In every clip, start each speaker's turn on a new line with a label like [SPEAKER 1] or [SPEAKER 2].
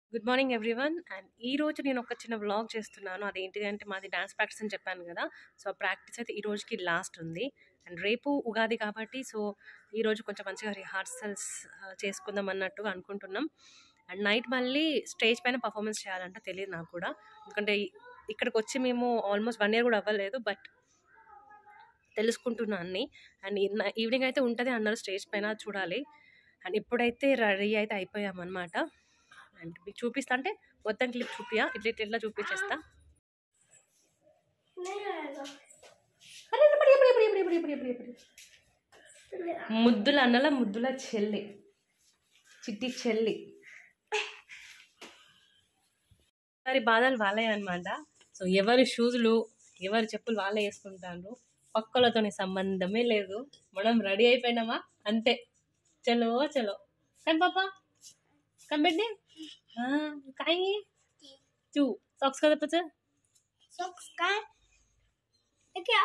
[SPEAKER 1] Good morning everyone and ఈ రోజు నేను ఒక చిన్న వ్లాగ్ చేస్తున్నాను అదేంటిది అంటే మాది డాన్స్ ప్రాక్టీస్ అని చెప్పాను కదా సో ఆ ప్రాక్టీస్ అయితే ఈ రోజుకి లాస్ట్ ఉంది అండ్ రేపు ఉగాది కాబట్టి సో ఈ రోజు కొంచెం మంచిగా రిహార్సల్స్ చేసుకుందాం అన్నట్టుగా అనుకుంటున్నాం అండ్ నైట్ మళ్ళీ స్టేజ్ పైన పర్ఫార్మెన్స్ చేయాలంట తెలియదు నాకు కూడా ఎందుకంటే ఈ- ఇక్కడికి వచ్చి మేము ఆల్మోస్ట్ వన్ ఇయర్ కూడా అవ్వలేదు బట్ తెలుసుకుంటున్నా అన్ని అండ్ ఈవినింగ్ అయితే ఉంటుంది అన్నారు స్టేజ్ పైన చూడాలి అండ్ ఇప్పుడైతే రెడీ అయితే అయిపోయామన్నమాట అండ్ మీకు చూపిస్తా అంటే మొత్తం క్లిప్ చూపియా ఇట్లా ఇట్లా ఇట్లా చూపించేస్తా అరే, ఇప్పుడు, ఇప్పుడు, ఇప్పుడు, ఇప్పుడు, ఇప్పుడు, ఇప్పుడు, ఇప్పుడు, ఇప్పుడు. ముద్దుల అన్నల ముద్దుల చెల్లి చిట్టి చెల్లి వారి బాధలు వాళ్ళే అనమాట సో ఎవరి షూజులు ఎవరి చెప్పులు వాళ్ళే వేసుకుంటారు పక్కలతోని సంబంధమే లేదు మనం రెడీ అయిపోయినామా అంతే చలో చలో కానీ పాపా కంపెట్టి काय तू सॉक्स का पच
[SPEAKER 2] Socks काय हे क्या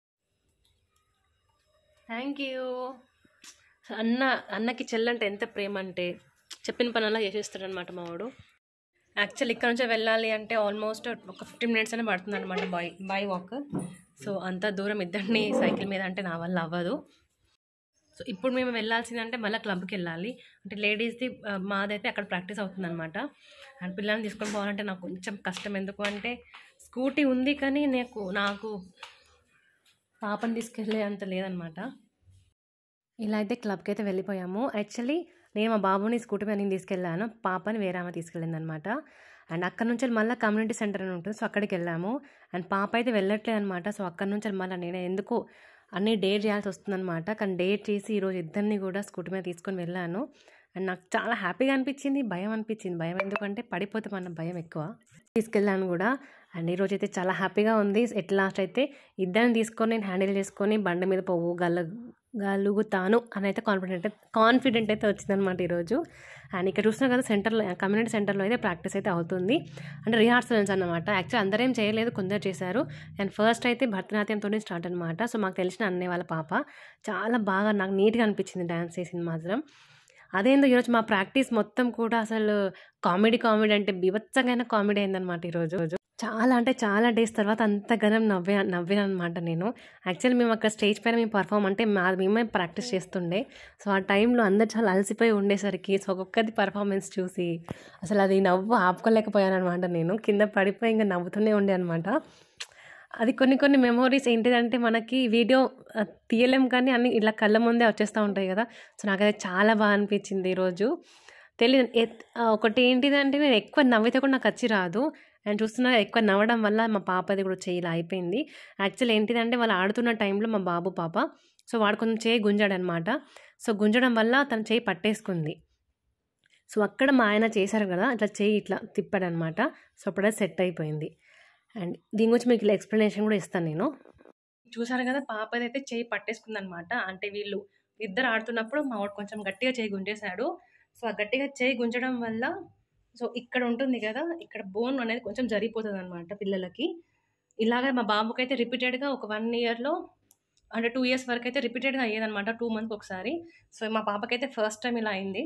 [SPEAKER 1] థ్యాంక్ యూ అన్న అన్నకి చెల్లంటే ఎంత ప్రేమ అంటే చెప్పిన పని అలా చేసేస్తాడనమాట మా వాడు యాక్చువల్ ఇక్కడ నుంచి వెళ్ళాలి అంటే ఆల్మోస్ట్ ఒక ఫిఫ్టీన్ మినిట్స్ అనే పడుతుంది అనమాట బై బై వాక్ సో అంత దూరం ఇద్దరిని సైకిల్ మీద అంటే నా వల్ల అవ్వదు సో ఇప్పుడు మేము వెళ్ళాల్సిందంటే మళ్ళీ క్లబ్కి వెళ్ళాలి అంటే లేడీస్ది ఆ, మాదైతే అక్కడ ప్రాక్టీస్ అవుతుంది అనమాట అండ్ పిల్లల్ని తీసుకొని పోవాలంటే నాకు కొంచెం కష్టం ఎందుకు అంటే స్కూటీ ఉంది కానీ నాకు నాకు పాపని తీసుకెళ్ళే అంత లేదనమాట ఇలా అయితే క్లబ్కి అయితే వెళ్ళిపోయాము యాక్చువల్లీ నేను మా బాబుని స్కూటీ మీద నేను తీసుకెళ్ళాను పాపని వేరే ఆమె తీసుకెళ్ళింది అనమాట అండ్ అక్కడ నుంచి మళ్ళీ కమ్యూనిటీ సెంటర్ అని ఉంటుంది సో అక్కడికి వెళ్ళాము అండ్ పాప అయితే వెళ్ళట్లేదు అనమాట సో అక్కడ నుంచి మళ్ళీ నేను ఎందుకు అన్నీ డేట్ చేయాల్సి వస్తుందన్నమాట కానీ డేట్ చేసి ఈరోజు ఇద్దరిని కూడా స్కూటీ మీద తీసుకొని వెళ్ళాను అండ్ నాకు చాలా హ్యాపీగా అనిపించింది భయం అనిపించింది భయం ఎందుకంటే పడిపోతామన్న భయం ఎక్కువ తీసుకెళ్ళాను కూడా అండ్ ఈరోజు అయితే చాలా హ్యాపీగా ఉంది ఎట్ లాస్ట్ అయితే ఇద్దరిని తీసుకొని నేను హ్యాండిల్ చేసుకొని బండి మీద పోవు గల గలుగుతాను అని అయితే కాన్ఫిడెంట్ కాన్ఫిడెంట్ అయితే వచ్చిందనమాట ఈరోజు అండ్ ఇక్కడ చూసినా కదా సెంటర్లో కమ్యూనిటీ సెంటర్లో అయితే ప్రాక్టీస్ అయితే అవుతుంది అంటే రిహార్సల్స్ అనమాట యాక్చువల్ అందరేం చేయలేదు కొందరు చేశారు అండ్ ఫస్ట్ అయితే భరతనాట్యంతోనే స్టార్ట్ అనమాట సో మాకు తెలిసిన అన్నయ్య వాళ్ళ పాప చాలా బాగా నాకు నీట్గా అనిపించింది డ్యాన్స్ చేసింది మాత్రం అదేందో ఈరోజు మా ప్రాక్టీస్ మొత్తం కూడా అసలు కామెడీ కామెడీ అంటే బీభత్సంగా కామెడీ అయిందనమాట ఈరోజు చాలా అంటే చాలా డేస్ తర్వాత అంత గనం నవ్వే నవ్వాను అనమాట నేను యాక్చువల్లీ మేము అక్కడ స్టేజ్ పైన మేము పర్ఫామ్ అంటే మా మేమే ప్రాక్టీస్ చేస్తుండే సో ఆ టైంలో అందరు చాలా అలసిపోయి ఉండేసరికి సో ఒక్కొక్కది పర్ఫార్మెన్స్ చూసి అసలు అది నవ్వు ఆపుకోలేకపోయాను అనమాట నేను కింద పడిపోయి ఇంకా నవ్వుతూనే ఉండే అనమాట అది కొన్ని కొన్ని మెమోరీస్ ఏంటిదంటే మనకి వీడియో ఆ, తీయలేం కానీ అన్ని ఇలా కళ్ళ ముందే వచ్చేస్తూ ఉంటాయి కదా సో నాకైతే చాలా బాగా అనిపించింది ఈరోజు తెలియదు ఎత్- ఆ, ఒకటి ఏంటిదంటే నేను ఎక్కువ నవ్వితే కూడా నాకు వచ్చి రాదు అండ్ చూస్తున్నా ఎక్కువ నవ్వడం వల్ల మా పాపది కూడా చేయి ఇలా అయిపోయింది యాక్చువల్ ఏంటిదంటే వాళ్ళు ఆడుతున్న టైంలో మా బాబు పాప సో వాడు కొంచెం చేయి గుంజాడనమాట సో గుంజడం వల్ల తన చేయి పట్టేసుకుంది సో అక్కడ మా ఆయన చేశారు కదా ఇట్లా చేయి ఇట్లా తిప్పాడనమాట సో అప్పుడే సెట్ అయిపోయింది అండ్ దీని గురించి మీకు ఇలా ఎక్స్ప్లెనేషన్ కూడా ఇస్తాను నేను చూసారు కదా పాపది అయితే చేయి పట్టేసుకుంది అనమాట అంటే వీళ్ళు ఇద్దరు ఆడుతున్నప్పుడు మా వాడు కొంచెం గట్టిగా చేయి గుంజేశాడు సో ఆ గట్టిగా చేయి గుంజడం వల్ల సో ఇక్కడ ఉంటుంది కదా ఇక్కడ బోన్ అనేది కొంచెం జరిగిపోతుంది అనమాట పిల్లలకి ఇలాగే మా బాబుకి అయితే రిపీటెడ్గా ఒక వన్ ఇయర్లో అంటే టూ ఇయర్స్ వరకు అయితే రిపీటెడ్గా అయ్యేదన్నమాట టూ మంత్కి ఒకసారి సో మా పాపకైతే ఫస్ట్ టైం ఇలా అయింది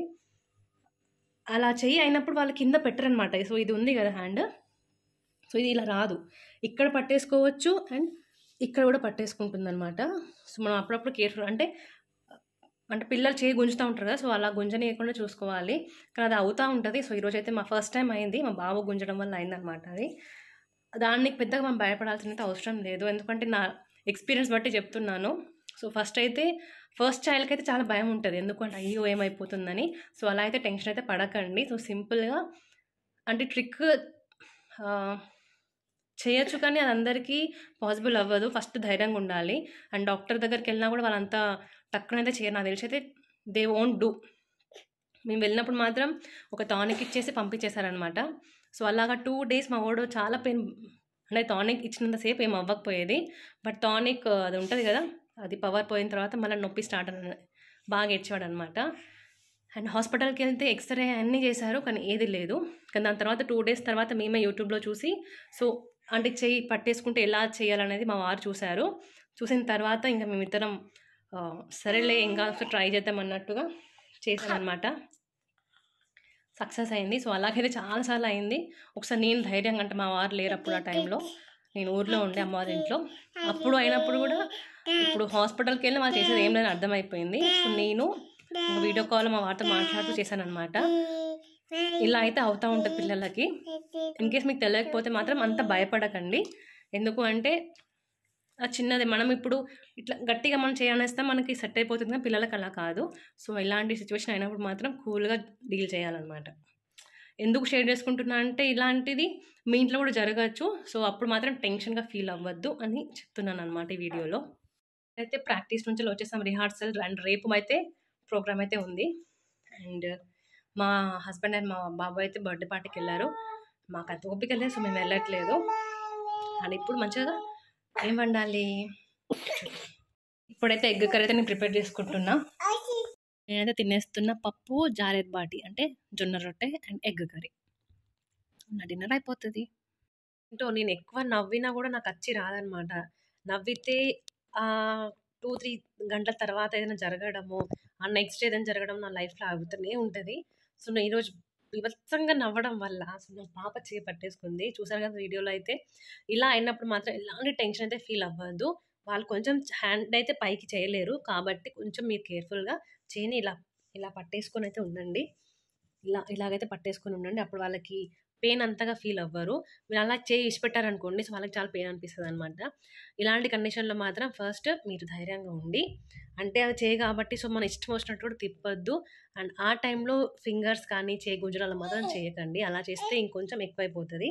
[SPEAKER 1] అలా చెయ్యి అయినప్పుడు వాళ్ళు కింద పెట్టరనమాట సో ఇది ఉంది కదా హ్యాండ్ సో ఇది ఇలా రాదు ఇక్కడ పట్టేసుకోవచ్చు అండ్ ఇక్కడ కూడా పట్టేసుకుంటుంది అనమాట సో మనం అప్పుడప్పుడు కేర్ఫుల్ అంటే అంటే పిల్లలు చేయి గుంజుతూ ఉంటారు కదా సో అలా గుంజనీయకుండా చూసుకోవాలి కానీ అది అవుతూ ఉంటుంది సో ఈరోజు అయితే మా ఫస్ట్ టైం అయింది మా బాబు గుంజడం వల్ల అయిందనమాట అది దానికి పెద్దగా మనం భయపడాల్సిన అవసరం లేదు ఎందుకంటే నా ఎక్స్పీరియన్స్ బట్టి చెప్తున్నాను సో ఫస్ట్ అయితే ఫస్ట్ చైల్డ్కి అయితే చాలా భయం ఉంటుంది ఎందుకంటే అయ్యో ఏమైపోతుందని సో అలా అయితే టెన్షన్ అయితే పడకండి సో సింపుల్గా అంటే ట్రిక్ చేయొచ్చు కానీ అది అందరికీ పాసిబుల్ అవ్వదు ఫస్ట్ ధైర్యంగా ఉండాలి అండ్ డాక్టర్ దగ్గరికి వెళ్ళినా కూడా వాళ్ళంతా టక్కునైతే చేయరు నాకు తెలిసి అయితే దే ఓంట్ డూ మేము వెళ్ళినప్పుడు మాత్రం ఒక టానిక్ ఇచ్చేసి పంపించేశారనమాట సో అలాగా టూ డేస్ మా వాడు చాలా పెయిన్ అంటే టానిక్ ఇచ్చినంతసేపు ఏం అవ్వకపోయేది బట్ టానిక్ అది ఉంటుంది కదా అది పవర్ పోయిన తర్వాత మళ్ళీ నొప్పి స్టార్ట్ అన్న బాగా ఏడ్చాడు అనమాట అండ్ హాస్పిటల్కి వెళ్తే ఎక్స్రే అన్నీ చేశారు కానీ ఏది లేదు కానీ దాని తర్వాత టూ డేస్ తర్వాత మేమే యూట్యూబ్లో చూసి సో అంటే చెయ్యి పట్టేసుకుంటే ఎలా చేయాలనేది మా వారు చూశారు చూసిన తర్వాత ఇంకా మేమిద్దరం ఆ, సరేలే ఇంకా ట్రై చేద్దాం అన్నట్టుగా చేసామన్నమాట సక్సెస్ అయింది సో అలాగైతే చాలాసార్లు అయింది ఒకసారి నేను ధైర్యంగా అంటే మా వారు లేరు అప్పుడు ఆ టైంలో నేను ఊర్లో ఉండే అమ్మవారి ఇంట్లో అప్పుడు అయినప్పుడు కూడా ఇప్పుడు హాస్పిటల్కి వెళ్ళి వాళ్ళు చేసేది ఏం లేదని అర్థమైపోయింది సో నేను ఒక వీడియో కాల్ మా వారితో మాట్లాడుతూ చేశాను అనమాట ఇలా అయితే అవుతూ ఉంటుంది పిల్లలకి ఇన్ కేస్ మీకు తెలియకపోతే మాత్రం అంత భయపడకండి ఎందుకు అంటే ఆ చిన్నది మనం ఇప్పుడు ఇట్లా గట్టిగా మనం చేయనేస్తే మనకి సెట్ అయిపోతుంది కానీ పిల్లలకి అలా కాదు సో ఇలాంటి సిచ్యువేషన్ అయినప్పుడు మాత్రం కూల్గా డీల్ చేయాలన్నమాట ఎందుకు షేర్ చేసుకుంటున్నా అంటే ఇలాంటిది మీ ఇంట్లో కూడా జరగచ్చు సో అప్పుడు మాత్రం టెన్షన్గా ఫీల్ అవ్వద్దు అని చెప్తున్నాను అనమాట ఈ వీడియోలో అయితే ప్రాక్టీస్ నుంచి వచ్చేసాం రిహార్సల్ అండ్ రేపు అయితే ప్రోగ్రామ్ అయితే ఉంది అండ్ మా హస్బెండ్ అండ్ మా బాబు అయితే బర్త్డే పార్టీకి వెళ్ళారు మాకు అంత ఓపిక లేదు సో మేము వెళ్ళట్లేదు అండ్ ఇప్పుడు మంచిగా ఏం వండాలి ఇప్పుడైతే ఎగ్ కర్రీ అయితే నేను ప్రిపేర్ చేసుకుంటున్నా నేనైతే తినేస్తున్న పప్పు జారేద్ బాటి అంటే జొన్న రొట్టె అండ్ ఎగ్ కర్రీ నా డిన్నర్ అయిపోతుంది ఏంటో నేను ఎక్కువ నవ్వినా కూడా నాకు వచ్చి రాదనమాట నవ్వితే టూ త్రీ గంటల తర్వాత ఏదైనా జరగడము ఆ నెక్స్ట్ ఏదైనా జరగడం నా లైఫ్లో అవుతూనే ఉంటుంది సో నేను ఈరోజు వివత్సంగా నవ్వడం వల్ల అసలు నా పాప చేయి పట్టేసుకుంది చూసారు కదా వీడియోలో అయితే ఇలా అయినప్పుడు మాత్రం ఎలాంటి టెన్షన్ అయితే ఫీల్ అవ్వద్దు వాళ్ళు కొంచెం హ్యాండ్ అయితే పైకి చేయలేరు కాబట్టి కొంచెం మీరు కేర్ఫుల్గా చేయని ఇలా ఇలా పట్టేసుకొని అయితే ఉండండి ఇలా ఇలాగైతే పట్టేసుకొని ఉండండి అప్పుడు వాళ్ళకి పెయిన్ అంతగా ఫీల్ అవ్వరు మీరు అలా చేయి ఇచ్చిపెట్టారనుకోండి సో వాళ్ళకి చాలా పెయిన్ అనిపిస్తుంది అనమాట ఇలాంటి కండిషన్లో మాత్రం ఫస్ట్ మీరు ధైర్యంగా ఉండి అంటే అవి చేయి కాబట్టి సో మన ఇష్టం వచ్చినట్టు కూడా తిప్పొద్దు అండ్ ఆ టైంలో ఫింగర్స్ కానీ చేయి గుంజరాలు మాత్రం చేయకండి అలా చేస్తే ఇంకొంచెం ఎక్కువైపోతుంది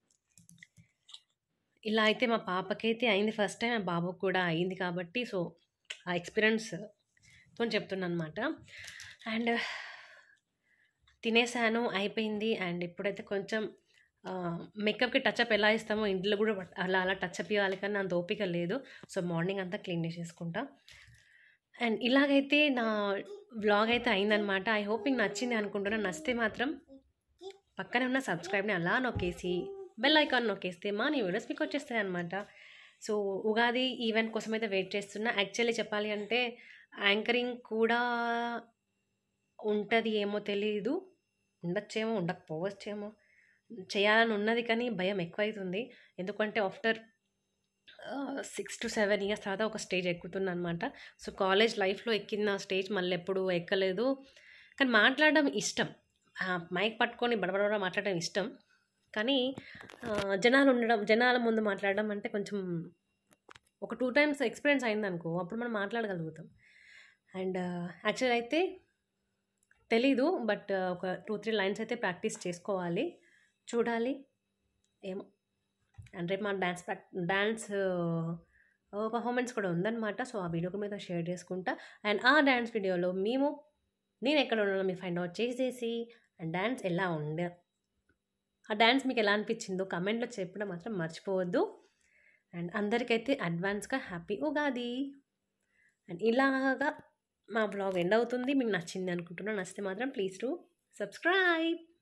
[SPEAKER 1] ఇలా అయితే మా పాపకైతే అయింది ఫస్ట్ టైం మా బాబుకి కూడా అయింది కాబట్టి సో ఆ ఎక్స్పీరియన్స్తో చెప్తున్నాను అనమాట అండ్ తినేసాను అయిపోయింది అండ్ ఇప్పుడైతే కొంచెం మేకప్కి టచ్అప్ ఎలా ఇస్తామో ఇంట్లో కూడా పట్- అలా అలా టచ్అప్ ఇవ్వాలి కానీ అంత ఓపిక లేదు సో మార్నింగ్ అంతా క్లీన్ చేసేసుకుంటా అండ్ ఇలాగైతే నా వ్లాగ్ అయితే అయిందనమాట ఐ హోప్ మీకు నచ్చింది అనుకుంటున్నాను నచ్చితే మాత్రం పక్కనే ఉన్న సబ్స్క్రైబ్ని అలా నొక్కేసి బెల్ ఐకాన్ నొక్కేస్తే మా నీ వీడియోస్ మీకు వచ్చేస్తాయి అనమాట సో ఉగాది ఈవెంట్ కోసం అయితే వెయిట్ చేస్తున్నా యాక్చువల్లీ చెప్పాలి అంటే యాంకరింగ్ కూడా ఉంటుంది ఏమో తెలియదు ఉండొచ్చేమో ఉండకపోవచ్చేమో చేయాలని ఉన్నది కానీ భయం ఎక్కువైతుంది ఎందుకంటే after six to seven years తర్వాత ఒక స్టేజ్ ఎక్కుతున్నా అనమాట సో కాలేజ్ లైఫ్లో ఎక్కిన స్టేజ్ మళ్ళీ ఎప్పుడు ఎక్కలేదు కానీ మాట్లాడడం ఇష్టం మైక్ పట్టుకొని బడబడ మాట్లాడడం ఇష్టం కానీ ఆ, జనాలు ఉండడం జనాల ముందు మాట్లాడడం అంటే కొంచెం ఒక టూ టైమ్స్ ఎక్స్పీరియన్స్ అయిందనుకో అప్పుడు మనం మాట్లాడగలుగుతాం అండ్ యాక్చువల్ అయితే తెలీదు బట్ ఒక టూ త్రీ లైన్స్ అయితే ప్రాక్టీస్ చేసుకోవాలి చూడాలి ఏమో అండ్ రేపు మా డ్యాన్స్ ప్రాక్ డ్యాన్స్ పర్ఫార్మెన్స్ కూడా ఉందన్నమాట సో ఆ వీడియో మీద షేర్ చేసుకుంటా అండ్ ఆ డ్యాన్స్ వీడియోలో మేము నేను ఎక్కడ ఉన్నానో మీరు ఫైండ్ అవుట్ చేసేసి అండ్ డ్యాన్స్ ఎలా ఉండే ఆ డ్యాన్స్ మీకు ఎలా అనిపించిందో కమెంట్లో చెప్పడం మాత్రం మర్చిపోవద్దు అండ్ అందరికైతే అడ్వాన్స్గా హ్యాపీ ఉగాది అండ్ ఇలాగా మా బ్లాగ్ ఎండ్ అవుతుంది మీకు నచ్చింది అనుకుంటున్నాను నచ్చితే మాత్రం ప్లీజ్ టు సబ్స్క్రైబ్